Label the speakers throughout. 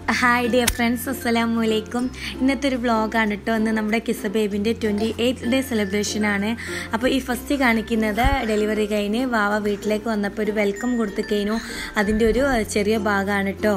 Speaker 1: hi dear friends അസ്സലാമു അലൈക്കും ഇന്നത്തെ ഒരു വ്ളോഗാണ് കേട്ടോ ഇന്ന് നമ്മുടെ കിസ്സ ബേബിൻ്റെ ട്വൻറ്റി എയ്ത്ത് ഡേ സെലിബ്രേഷൻ ആണ് അപ്പോൾ ഈ ഫസ്റ്റ് കാണിക്കുന്നത് ഡെലിവറി കഴിഞ്ഞ് വാവ വീട്ടിലേക്ക് വന്നപ്പോൾ ഒരു വെൽക്കം കൊടുത്തു കഴിഞ്ഞു അതിൻ്റെ ഒരു ഏഹ്, ചെറിയ ഭാഗമാണ് കേട്ടോ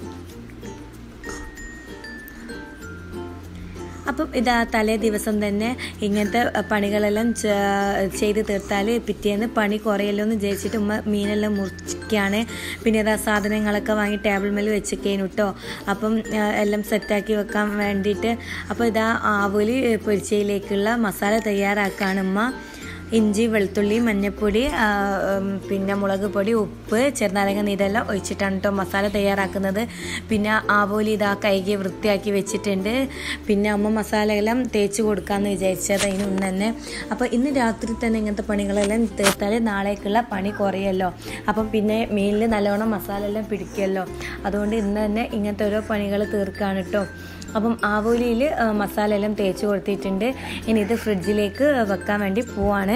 Speaker 1: അപ്പം ഇതാ തലേ ദിവസം തന്നെ ഇങ്ങനത്തെ പണികളെല്ലാം ചെ- ചെയ്ത് തീർത്താൽ പിറ്റേന്ന് പണി കുറയല്ലോ എന്ന് വിചാരിച്ചിട്ട് ഉമ്മ മീനെല്ലാം മുറിക്കുകയാണ് പിന്നെ ഇതാ സാധനങ്ങളൊക്കെ വാങ്ങി ടേബിൾ മേൽ വെച്ചിരിക്കേനു കേട്ടോ അപ്പം ആ, എല്ലാം സെറ്റാക്കി വെക്കാൻ വേണ്ടിയിട്ട് അപ്പോൾ ഇതാ ആവോലി പൊരിച്ചയിലേക്കുള്ള മസാല തയ്യാറാക്കുകയാണ് ഉമ്മ ഇഞ്ചി വെളുത്തുള്ളി മഞ്ഞൾപ്പൊടി ആ, ഉം, പിന്നെ മുളക് പൊടി ഉപ്പ് ചെറുനാരങ്ങ നീരെല്ലാം ഒഴിച്ചിട്ടാണ് കേട്ടോ മസാല തയ്യാറാക്കുന്നത് പിന്നെ ആവോലി ഇതാ കൈകി വൃത്തിയാക്കി വെച്ചിട്ടുണ്ട് പിന്നെ അമ്മ മസാലയെല്ലാം തേച്ച് കൊടുക്കാമെന്ന് വിചാരിച്ചത് അതിന് മുന്നേ തന്നെ അപ്പോൾ ഇന്ന് രാത്രി തന്നെ ഇങ്ങനത്തെ പണികളെല്ലാം തീർത്താൽ നാളേക്കുള്ള പണി കുറയല്ലോ അപ്പം പിന്നെ മീനിൽ നല്ലോണം മസാല എല്ലാം പിടിക്കുമല്ലോ അതുകൊണ്ട് ഇന്ന് തന്നെ ഇങ്ങനത്തെ ഓരോ പണികൾ തീർക്കാണ് കേട്ടോ അപ്പം ആവോലിയിൽ മസാല എല്ലാം തേച്ച് കൊടുത്തിട്ടുണ്ട് ഇനി ഇത് ഫ്രിഡ്ജിലേക്ക് വെക്കാൻ വേണ്ടി പോവാണ്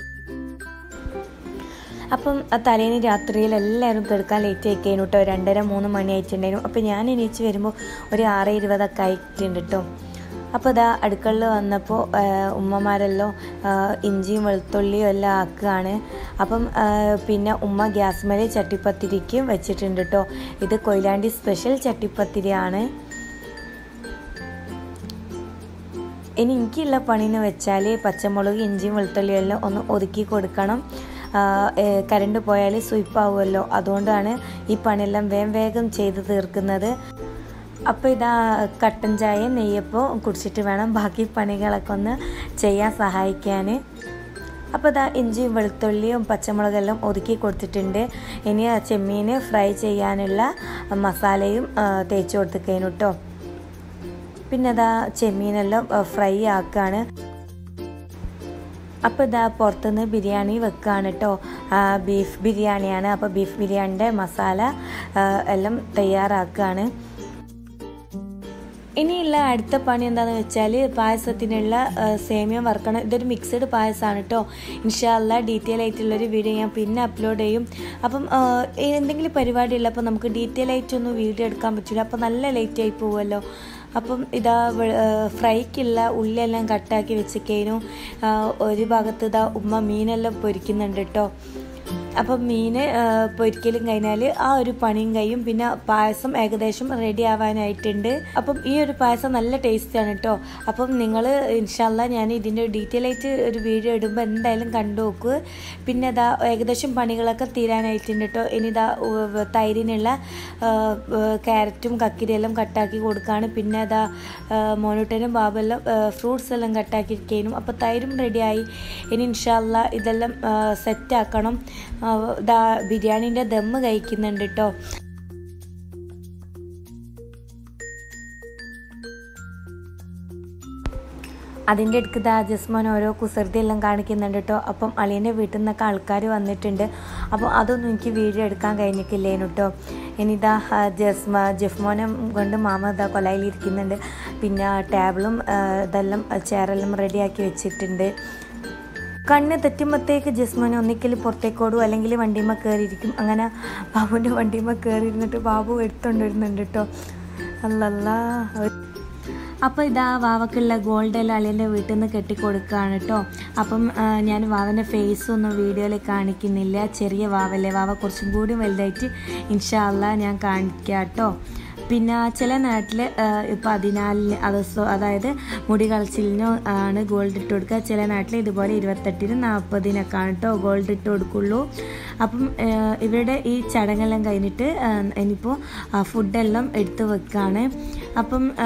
Speaker 1: അപ്പം ആ തലേന്ന് രാത്രിയിൽ എല്ലാവരും കിടക്കാൻ ലേറ്റ് ആയിക്കേനു കേട്ടോ രണ്ടര മൂന്ന് മണി ആയിട്ടുണ്ടായിരുന്നു അപ്പം ഞാൻ എണീച്ച് വരുമ്പോൾ ഒരു ആറ് ഇരുപതൊക്കെ ആയിട്ടുണ്ട് കേട്ടോ അപ്പോൾ ഇതാ അടുക്കളയിൽ വന്നപ്പോൾ ആ, ഉമ്മമാരെല്ലാം ആ, ഇഞ്ചിയും വെളുത്തുള്ളിയും എല്ലാം ആക്കുകയാണ് അപ്പം ആ, പിന്നെ ഉമ്മ ഗ്യാസ് മേലെ ചട്ടിപ്പത്തിരിക്കും വെച്ചിട്ടുണ്ട് കേട്ടോ ഇത് കൊയിലാണ്ടി സ്പെഷ്യൽ ചട്ടിപ്പത്തിരിയാണ് ഇനി എനിക്കുള്ള പണിന്ന് വെച്ചാൽ പച്ചമുളക് ഇഞ്ചിയും വെളുത്തുള്ളിയും എല്ലാം ഒന്ന് ഒതുക്കി കൊടുക്കണം ആ, ഏ, കരണ്ട് പോയാൽ സ്വിപ്പാവുമല്ലോ അതുകൊണ്ടാണ് ഈ പണിയെല്ലാം വേഗം വേഗം ചെയ്ത് തീർക്കുന്നത് അപ്പോൾ ഇതാ കട്ടൻ ചായ നെയ്യപ്പോൾ കുടിച്ചിട്ട് വേണം ബാക്കി പണികളൊക്കെ ഒന്ന് ചെയ്യാൻ സഹായിക്കാൻ അപ്പോൾ ഇതാ ഇഞ്ചിയും വെളുത്തുള്ളിയും പച്ചമുളകെല്ലാം ഒതുക്കി കൊടുത്തിട്ടുണ്ട് ഇനി ആ ചെമ്മീൻ ഫ്രൈ ചെയ്യാനുള്ള മസാലയും ആ, തേച്ച് കൊടുത്തിക്കേനു കേട്ടോ പിന്നെ ഇതാ ചെമ്മീനെല്ലാം ഫ്രൈ ആക്കാണ് അപ്പോൾ ഇതാ പുറത്തുനിന്ന് ബിരിയാണി വെക്കുകയാണ് കേട്ടോ ബീഫ് ബിരിയാണിയാണ് അപ്പോൾ ബീഫ് ബിരിയാണിൻ്റെ മസാല ആ, എല്ലാം തയ്യാറാക്കുകയാണ് ഇനിയുള്ള അടുത്ത പണി എന്താണെന്ന് വെച്ചാൽ പായസത്തിനുള്ള ആ, സേമിയ വറുക്കണം ഇതൊരു മിക്സഡ് പായസമാണ് കേട്ടോ ഇൻഷാല്ല ഡീറ്റെയിൽ ആയിട്ടുള്ളൊരു വീഡിയോ ഞാൻ പിന്നെ അപ്ലോഡ് ചെയ്യും അപ്പം ആ, എന്തെങ്കിലും പരിപാടി ഉള്ളപ്പോൾ നമുക്ക് ഡീറ്റെയിൽ ആയിട്ടൊന്നും വീഡിയോ എടുക്കാൻ പറ്റില്ല അപ്പോൾ നല്ല ലേറ്റ് ആയി പോവുമല്ലോ അപ്പം ഇതാ വെ- ആ, ഫ്രൈക്കുള്ള ഉള്ളിയെല്ലാം കട്ടാക്കി വെച്ചിക്കേനു ആ, ഒരു ഭാഗത്ത് ഇതാ ഉമ്മ മീനെല്ലാം പൊരിക്കുന്നുണ്ട് കേട്ടോ അപ്പം മീൻ പൊരിക്കലും കഴിഞ്ഞാൽ ആ ഒരു പണിയും കഴിയും പിന്നെ പായസം ഏകദേശം റെഡി ആവാനായിട്ടുണ്ട് അപ്പം ഈ ഒരു പായസം നല്ല ടേസ്റ്റാണ് കേട്ടോ അപ്പം നിങ്ങൾ ഇൻഷാല്ല ഞാൻ ഇതിൻ്റെ ഡീറ്റെയിൽ ആയിട്ട് ഒരു വീഡിയോ ഇടുമ്പോൾ എന്തായാലും കണ്ടു നോക്കുക പിന്നെ ഇതാ ഏകദേശം പണികളൊക്കെ തീരാനായിട്ടുണ്ട് കേട്ടോ ഇനി ഇതാ ഉ- തൈരിനുള്ള ആ, ആ, ക്യാരറ്റും കക്കിരിയെല്ലാം കട്ടാക്കി കൊടുക്കുകയാണ് പിന്നെ ഇതാ മോനൂട്ടനും ബാബെല്ലാം ഫ്രൂട്ട്സ് എല്ലാം കട്ടാക്കിയിരിക്കാനും അപ്പോൾ തൈരും റെഡിയായി ഇനി ഇൻഷാല്ല ഇതെല്ലാം സെറ്റാക്കണം ഇതാ ബിരിയാണീൻ്റെ ദമ്മ് കഴിക്കുന്നുണ്ട് കേട്ടോ അതിൻ്റെ അടുക്ക് ദാ ജസ്മോൻ ഓരോ കുസൃതി എല്ലാം കാണിക്കുന്നുണ്ട് കേട്ടോ അപ്പം അളിയൻ്റെ വീട്ടിൽ നിന്നൊക്കെ ആൾക്കാർ വന്നിട്ടുണ്ട് അപ്പോൾ അതൊന്നും എനിക്ക് വീഡിയോ എടുക്കാൻ കഴിഞ്ഞിട്ടില്ലേനു കേട്ടോ ഇനി ഇതാ ആ, ജസ്മ ജഫ്മോനെ കൊണ്ട് മാമ ഇതാ കൊലയിലിരിക്കുന്നുണ്ട് പിന്നെ ആ ടേബിളും ആ, ഇതെല്ലാം ചെയറെല്ലാം റെഡിയാക്കി വെച്ചിട്ടുണ്ട് കണ്ണ് തെറ്റുമ്പോഴത്തേക്ക് ജസ്മോൻ ഒന്നിക്കൽ പുറത്തേക്കോടും അല്ലെങ്കിൽ വണ്ടിമ്മ കയറിയിരിക്കും അങ്ങനെ ബാബുവിൻ്റെ വണ്ടിമ്മ കയറിയിരുന്നിട്ട് ബാബു എടുത്തോണ്ടിരുന്നുണ്ട് കേട്ടോ അല്ലല്ല അപ്പോൾ ഇതാ വാവക്കുള്ള ഗോൾഡ് എല്ലാം അളിയൻ്റെ വീട്ടിൽ നിന്ന് കെട്ടിക്കൊടുക്കുകയാണ് കേട്ടോ അപ്പം ആ, ഞാൻ വാവൻ്റെ ഫേസ് ഒന്നും വീഡിയോയിൽ കാണിക്കുന്നില്ല ചെറിയ വാവല്ലേ വാവ കുറച്ചും കൂടി വലുതായിട്ട് ഇൻഷാല്ല ഞാൻ കാണിക്കാം കേട്ടോ പിന്നെ ചില നാട്ടിൽ ഇപ്പോൾ പതിനാലിന് അത് സ്വ- അതായത് മുടി കളച്ചിലിനോ ആണ് ഗോൾഡ് ഇട്ട് കൊടുക്കുക ചില നാട്ടിൽ ഇതുപോലെ ഇരുപത്തെട്ടിനും നാൽപ്പതിനൊക്കെയാണ് കേട്ടോ ഗോൾഡ് ഇട്ട് കൊടുക്കുള്ളൂ അപ്പം ആ, ഇവരുടെ ഈ ചടങ്ങെല്ലാം കഴിഞ്ഞിട്ട് ആ, ഇനിയിപ്പോൾ ആ, ഫുഡെല്ലാം എടുത്ത് വെക്കുകയാണ് അപ്പം ആ,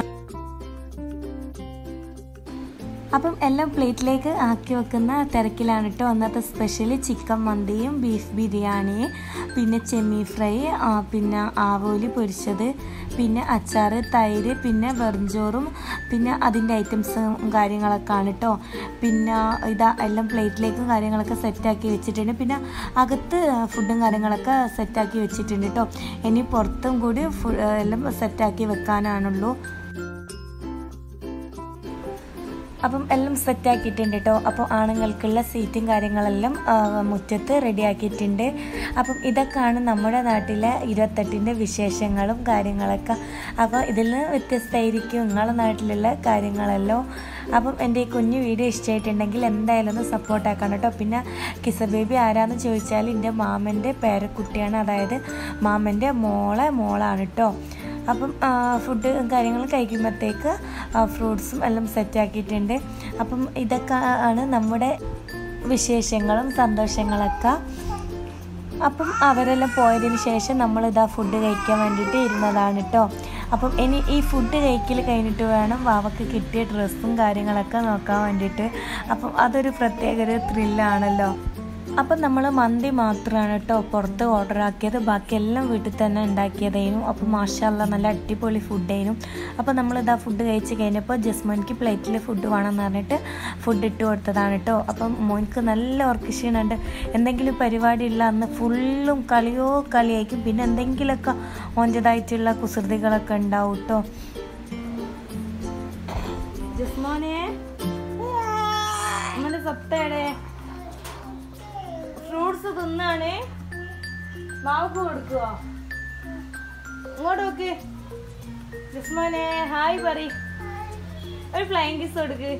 Speaker 1: അപ്പം എല്ലാം പ്ലേറ്റിലേക്ക് ആക്കി വെക്കുന്ന തിരക്കിലാണ് കേട്ടോ അന്നത്തെ സ്പെഷ്യൽ ചിക്കൻ മന്തിയും ബീഫ് ബിരിയാണി പിന്നെ ചെമ്മീൻ ഫ്രൈ ആ, പിന്നെ ആവോലി പൊരിച്ചത് പിന്നെ അച്ചാറ് തൈര് പിന്നെ വെറുംചോറും പിന്നെ അതിൻ്റെ ഐറ്റംസും കാര്യങ്ങളൊക്കെ ആണ് കേട്ടോ പിന്നെ ഇതാ എല്ലാം പ്ലേറ്റിലേക്കും കാര്യങ്ങളൊക്കെ സെറ്റാക്കി വെച്ചിട്ടുണ്ട് പിന്നെ അകത്ത് ഫുഡും കാര്യങ്ങളൊക്കെ സെറ്റാക്കി വെച്ചിട്ടുണ്ട് കേട്ടോ ഇനി പുറത്തും കൂടി ഫു എല്ലാം സെറ്റാക്കി വെക്കാനാണുള്ളൂ അപ്പം എല്ലാം സെറ്റാക്കിയിട്ടുണ്ട് കേട്ടോ അപ്പോൾ ആണുങ്ങൾക്കുള്ള സീറ്റും കാര്യങ്ങളെല്ലാം ആ, മുറ്റത്ത് റെഡിയാക്കിയിട്ടുണ്ട് അപ്പം ഇതൊക്കെയാണ് നമ്മുടെ നാട്ടിലെ ഇരുപത്തെട്ടിൻ്റെ വിശേഷങ്ങളും കാര്യങ്ങളൊക്കെ അപ്പോൾ ഇതിൽ നിന്ന് വ്യത്യസ്തമായിരിക്കും നിങ്ങളുടെ നാട്ടിലുള്ള കാര്യങ്ങളെല്ലാം അപ്പം എൻ്റെ ഈ കുഞ്ഞു വീഡിയോ ഇഷ്ടമായിട്ടുണ്ടെങ്കിൽ എന്തായാലും ഒന്ന് സപ്പോർട്ടാക്കണം കേട്ടോ പിന്നെ കിസ ബേബി ആരാന്ന് ചോദിച്ചാൽ എൻ്റെ മാമൻ്റെ പേരക്കുട്ടിയാണ് അതായത് മാമൻ്റെ മോളെ മോളാണ് കേട്ടോ അപ്പം ഫുഡ് കാര്യങ്ങൾ കഴിക്കുമ്പോഴത്തേക്ക് ഫ്രൂട്ട്സും എല്ലാം സെറ്റാക്കിയിട്ടുണ്ട് അപ്പം ഇതൊക്കെ ആണ് നമ്മുടെ വിശേഷങ്ങളും സന്തോഷങ്ങളൊക്കെ അപ്പം അവരെല്ലാം പോയതിന് ശേഷം നമ്മൾ ഇതാ ഫുഡ് കഴിക്കാൻ വേണ്ടിയിട്ട് ഇരുന്നതാണ് കേട്ടോ അപ്പം ഇനി ഈ ഫുഡ് കഴിക്കൽ കഴിഞ്ഞിട്ട് വേണം വാവക്ക് കിട്ടിയ ഡ്രസ്സും കാര്യങ്ങളൊക്കെ നോക്കാൻ വേണ്ടിയിട്ട് അപ്പം അതൊരു പ്രത്യേക ഒരു ത്രില്ലാണല്ലോ അപ്പം നമ്മൾ മന്തി മാത്രമാണ് കേട്ടോ പുറത്ത് ഓർഡർ ആക്കിയത് ബാക്കിയെല്ലാം വീട്ടിൽ തന്നെ ഉണ്ടാക്കിയതേനും അപ്പം മാഷല്ല നല്ല അടിപൊളി ഫുഡേനും അപ്പം നമ്മളിതാ ഫുഡ് കഴിച്ച് കഴിഞ്ഞപ്പോൾ ജസ്മോനിക്ക് പ്ലേറ്റിൽ ഫുഡ് വേണമെന്ന് പറഞ്ഞിട്ട് ഫുഡ് ഇട്ട് കൊടുത്തതാണ് കേട്ടോ അപ്പം മോനിക്ക് നല്ല ഉറക്ക ക്ഷീണമുണ്ട് എന്തെങ്കിലും പരിപാടി ഉള്ള അന്ന് ഫുള്ളും കളിയോ കളിയായിരിക്കും പിന്നെ എന്തെങ്കിലുമൊക്കെ ഓൻ്റെതായിട്ടുള്ള കുസൃതികളൊക്കെ ഉണ്ടാവും കേട്ടോ ജസ്മോനെ നമ്മുടെ സത്തയുടെ ഫ്രൂട്ട്സ് തിന്നാണ് മാവക്ക് കൊടുക്കുവോ ഇങ്ങോട്ട് നോക്ക് ജസ്മോനെ ഹായ് പറ ഒരു ഫ്ലൈങ് കിസ് കൊടുക്ക്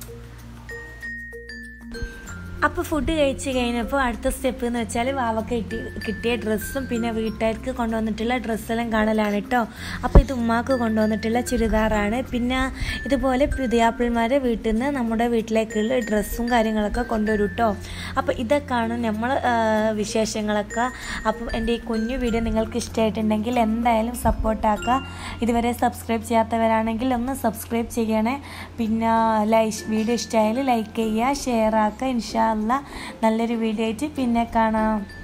Speaker 1: അപ്പോൾ ഫുഡ് കഴിച്ച് കഴിഞ്ഞപ്പോൾ അടുത്ത സ്റ്റെപ്പ് എന്ന് വെച്ചാൽ വാവക്ക് കിട്ടി കിട്ടിയ ഡ്രസ്സും പിന്നെ വീട്ടുകാർക്ക് കൊണ്ടുവന്നിട്ടുള്ള ഡ്രസ്സെല്ലാം കാണലാണ് കേട്ടോ അപ്പോൾ ഇത് ഉമ്മാക്ക് കൊണ്ടുവന്നിട്ടുള്ള ചുരിദാറാണ് പിന്നെ ഇതുപോലെ പുതിയാപ്പിൾമാരെ വീട്ടിൽ നിന്ന് നമ്മുടെ വീട്ടിലേക്കുള്ള ഡ്രസ്സും കാര്യങ്ങളൊക്കെ കൊണ്ടുവരും കേട്ടോ അപ്പോൾ ഇതൊക്കെയാണ് നമ്മൾ വിശേഷങ്ങളൊക്കെ അപ്പം എൻ്റെ ഈ കുഞ്ഞു വീഡിയോ നിങ്ങൾക്ക് ഇഷ്ടമായിട്ടുണ്ടെങ്കിൽ എന്തായാലും സപ്പോർട്ടാക്കുക ഇതുവരെ സബ്സ്ക്രൈബ് ചെയ്യാത്തവരാണെങ്കിൽ ഒന്ന് സബ്സ്ക്രൈബ് ചെയ്യണേ പിന്നെ ലൈക്ക് വീഡിയോ ഇഷ്ടമായാലും ലൈക്ക് ചെയ്യുക ഷെയർ ആക്കുക ഇൻഷാല്ല നല്ലൊരു വീഡിയോ ആയിട്ട് പിന്നെ കാണാം